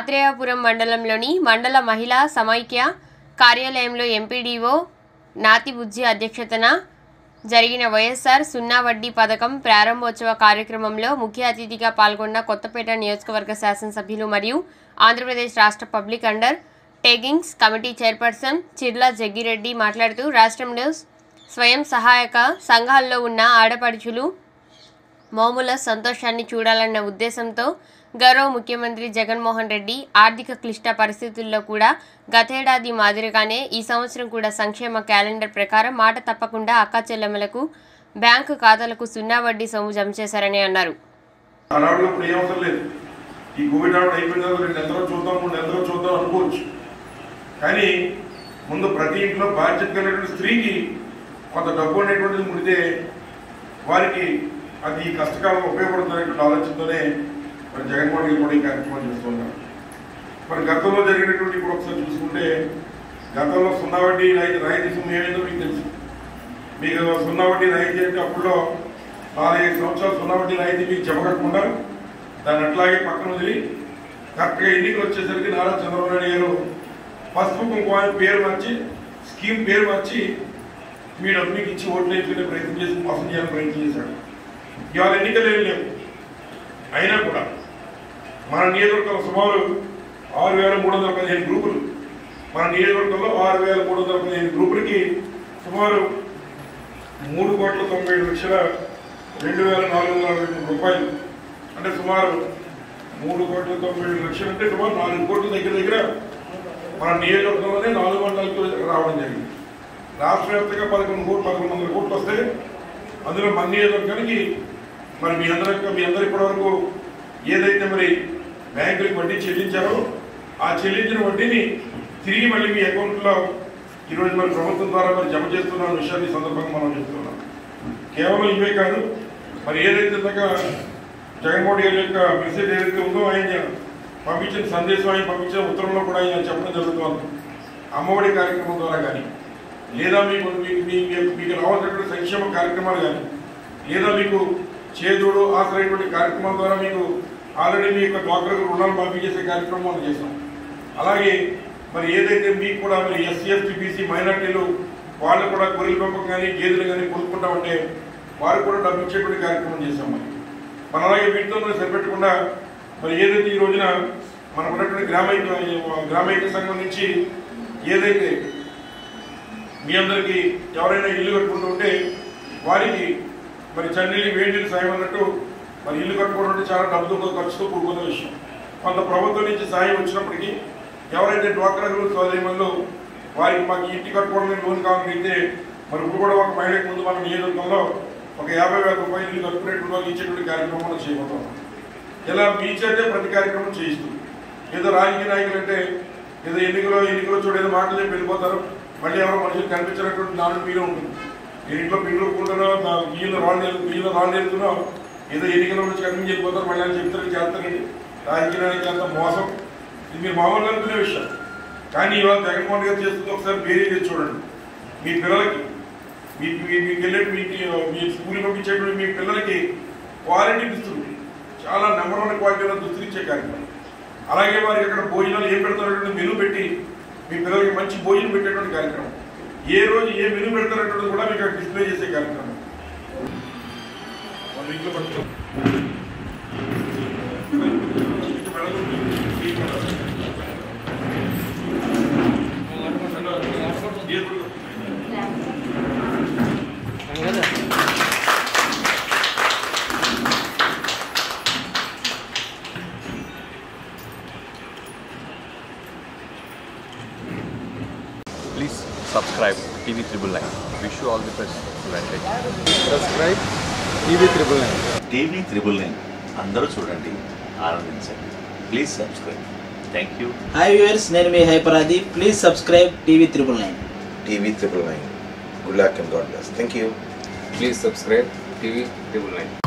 ఆత్రేయపురం మండలంలోని మండల మహిళా సమైక్య కార్యాలయంలో ఎంపీడీఓ నాతిబుజ్జి అధ్యక్షతన జరిగిన వైఎస్ఆర్ సున్నా వడ్డీ పథకం ప్రారంభోత్సవ కార్యక్రమంలో ముఖ్య అతిథిగా పాల్గొన్న కొత్తపేట నియోజకవర్గ శాసనసభ్యులు మరియు ఆంధ్రప్రదేశ్ రాష్ట్ర public undertakings committee chairperson Chirla Jaggireddy మాట్లాడుతూ రాష్ట్రంలో స్వయం సహాయక సంఘాల్లో ఉన్న ఆడపడుచులు మోముల సంతోషాన్ని చూడాలన్న ఉద్దేశంతో గౌరవ ముఖ్యమంత్రి జగన్మోహన్ రెడ్డి ఆర్థిక క్లిష్ట పరిస్థితుల్లో కూడా గతేడాది మాదిరిగానే ఈ సంవత్సరం కూడా సంక్షేమ క్యాలెండర్ ప్రకారం మాట తప్పకుండా అక్క చెల్లెమ్మలకు బ్యాంకు ఖాతాలకు సున్నా వడ్డీ సొమ్ము జమ చేశారని అన్నారు ఆనాడు ఇప్పుడు ఏం అవసరం లేదు ఈ కోవిడ్ ఆవిడ అయిపోయిన తర్వాత రెండు నెలలు చూద్దాం మూడు నెలలు చూద్దాం అనుకోవచ్చు కానీ ముందు ప్రతి ఇంట్లో బాధ్యత కలిగినటువంటి స్త్రీకి కొంత డబ్బు అనేటువంటిది ముడితే వారికి అది ఈ కష్టకాలం ఉపయోగపడుతున్నటువంటి ఆలోచనతోనే మరి జగన్మోహన్ రెడ్డి కూడా ఈ కార్యక్రమం చేస్తున్నారు మరి గతంలో జరిగినటువంటి ఇప్పుడు ఒకసారి చూసుకుంటే గతంలో సున్నా వడ్డీ రాయితీ రాయితీ సొమ్ము ఏమైందో మీకు తెలుసు మీకు సున్నా వడ్డీ రాయితీ అంటే అప్పుడులో నాలుగైదు సంవత్సరాలు సున్నా వడ్డీ రాయితీ మీకు చెప్పకుండా దాన్ని అట్లాగే పక్కన వదిలి కరెక్ట్గా ఎన్నికలు వచ్చేసరికి నారా చంద్రబాబు నాయుడు గారు పసుపు కుంకుమ అని పేరు మార్చి స్కీమ్ పేరు మార్చి మీ డబ్బు మీకు ఇచ్చి ఓట్లు వేసుకునే ప్రయత్నం చేసి మోసం చేయాలని ప్రయత్నం చేశాడు ఇవాళ ఎన్నికలు ఏం లేవు అయినా కూడా మన నియోజకవర్గంలో సుమారు ఆరు వేల మూడు వందల పదిహేను గ్రూపులు మన నియోజకవర్గంలో ఆరు వేల మూడు వందల పదిహేను గ్రూపులకి సుమారు మూడు కోట్ల తొంభై ఏడు లక్షల రెండు వేల నాలుగు వందల అరవై మూడు రూపాయలు అంటే సుమారు మూడు కోట్ల తొంభై ఏడు లక్షలు అంటే సుమారు నాలుగు కోట్ల దగ్గర దగ్గర మన నియోజకవర్గంలోనే నాలుగు మండలాలకు రావడం జరిగింది రాష్ట్ర వ్యాప్తంగా పదకొండు కోట్లు పదకొండు వందల కోట్లు వస్తే అందులో మన నియోజకవర్గానికి మరి మీ అందరి మీ అందరు ఇప్పటివరకు ఏదైతే మరి బ్యాంకులకు వడ్డీ చెల్లించారో ఆ చెల్లించిన వడ్డీని తిరిగి మళ్ళీ మీ అకౌంట్లో ఈరోజు మరి ప్రభుత్వం ద్వారా మరి జమ చేస్తున్న విషయాన్ని ఈ సందర్భంగా మనం చెప్తున్నాం కేవలం ఇవే కాదు మరి ఏదైతే ఇందాక జగన్మోహన్ గారి యొక్క మెసేజ్ ఏదైతే ఉందో ఆయన పంపించిన సందేశం ఆయన పంపించిన ఉత్తరంలో కూడా ఆయన చెప్పడం జరుగుతోంది అమ్మఒడి కార్యక్రమం ద్వారా కానీ లేదా మీకు మీకు మీ- మీ- మీకు రావాల్సినటువంటి సంక్షేమ కార్యక్రమాలు కానీ లేదా మీకు చేదోడు ఆశ్రయటువంటి కార్యక్రమాల ద్వారా మీకు ఆల్రెడీ మీ యొక్క డ్వాక్రాకు రుణాలు మాఫీ చేసే కార్యక్రమం మనం చేస్తాం అలాగే మరి ఏదైతే మీకు కూడా మరి ఎస్సీ ఎస్టీ బీసీ మైనార్టీలు వాళ్ళు కూడా గొర్రెల పెంపకం కానీ గేదెలు కానీ కొనుక్కుంటామంటే వారికి కూడా డబ్బు ఇచ్చేటువంటి కార్యక్రమం చేస్తాం మరి మన అలాగే వీటితో మరి సరిపెట్టకుండా మరి ఏదైతే ఈ రోజున మనం ఉన్నటువంటి గ్రామైక్య గ్రామైక్య సంఘం నుంచి ఏదైతే మీ అందరికీ ఎవరైనా ఇల్లు కట్టుకుంటుంటే వారికి మరి చన్నీళ్ళు వేడి నీళ్ళు సాయం అన్నట్టు మరి ఇల్లు కట్టుకోవడం అంటే చాలా డబ్బుతో ఖర్చుతో కూడుకున్న విషయం కొంత ప్రభుత్వం నుంచి సాయం వచ్చినప్పటికీ ఎవరైతే డ్వాక్రా గ్రూప్ సోదరిమల్లో వారికి మాకు ఇంటి కట్టుకోవడానికి లోన్ కావాలంటే మరి ఇప్పుడు కూడా ఒక మహిళకు ముందు మన నియోజకవర్గంలో ఒక యాభై వేల రూపాయలు ఇల్లు కట్టుకునేటువంటి వాళ్ళు ఇచ్చేటువంటి కార్యక్రమం మనం చేయబోతాం ఇలా మీ చేతే ప్రతి కార్యక్రమం చేయిస్తూ ఏదో రాజకీయ నాయకులు అంటే ఏదో ఎన్నికలో ఎన్నికలో చూడ ఏదో మాటలు చెప్పి వెళ్ళిపోతారు మళ్ళీ ఎవరో మనుషులు కనిపించినటువంటి నాలుగు మీరే ఉంటుంది నేను ఇంట్లో పిల్లలు కుంటున్నా బియ్యంలో రాళ్ళు నేర్పు బియ్యంలో రాళ్ళు నేర్పుతున్నాం ఏదో ఎన్నికల నుంచి కనిపించి వెళ్ళిపోతారు మళ్ళీ అని చెప్తారు చేస్తారండి రాజకీయ నాయకులు అంత మోసం ఇది మీరు మామూలుగా అనుకునే విషయం కానీ ఇవాళ జగన్మోహన్ గారు చేస్తుంది ఒకసారి వేరే చేసి చూడండి మీ పిల్లలకి మీ మీ- మీకు వెళ్ళే మీకు మీ స్కూల్ పంపించేటువంటి మీ పిల్లలకి క్వాలిటీ దుస్తులు చాలా నెంబర్ వన్ క్వాలిటీ ఉన్న దుస్తులు ఇచ్చే కార్యక్రమం అలాగే వారికి అక్కడ భోజనాలు ఏం పెడతారనేటువంటి మెనూ పెట్టి మీ పిల్లలకి మంచి భోజనం పెట్టేటువంటి కార్యక్రమం ఏ రోజు ఏ మెనూ పెడతారనేటువంటిది కూడా మీకు అక్కడ డిస్ప్లే చేసే కార్యక్రమం వాళ్ళ ఇంట్లో పట్టుకో. ఇటు వెళ్ళదు. ఈ వెళ్ళదు. ఏ పట్టుకో. Please subscribe TV Triple Nine. Wish you all the best. Advantage. Subscribe TV triple nine TV triple nine అందరూ చూడండి ఆనందించండి please subscribe thank you hi viewers నేను మీ హైపరాది please subscribe TV triple nine TV triple nine. Good luck and God bless. Thank you. Please subscribe TV triple nine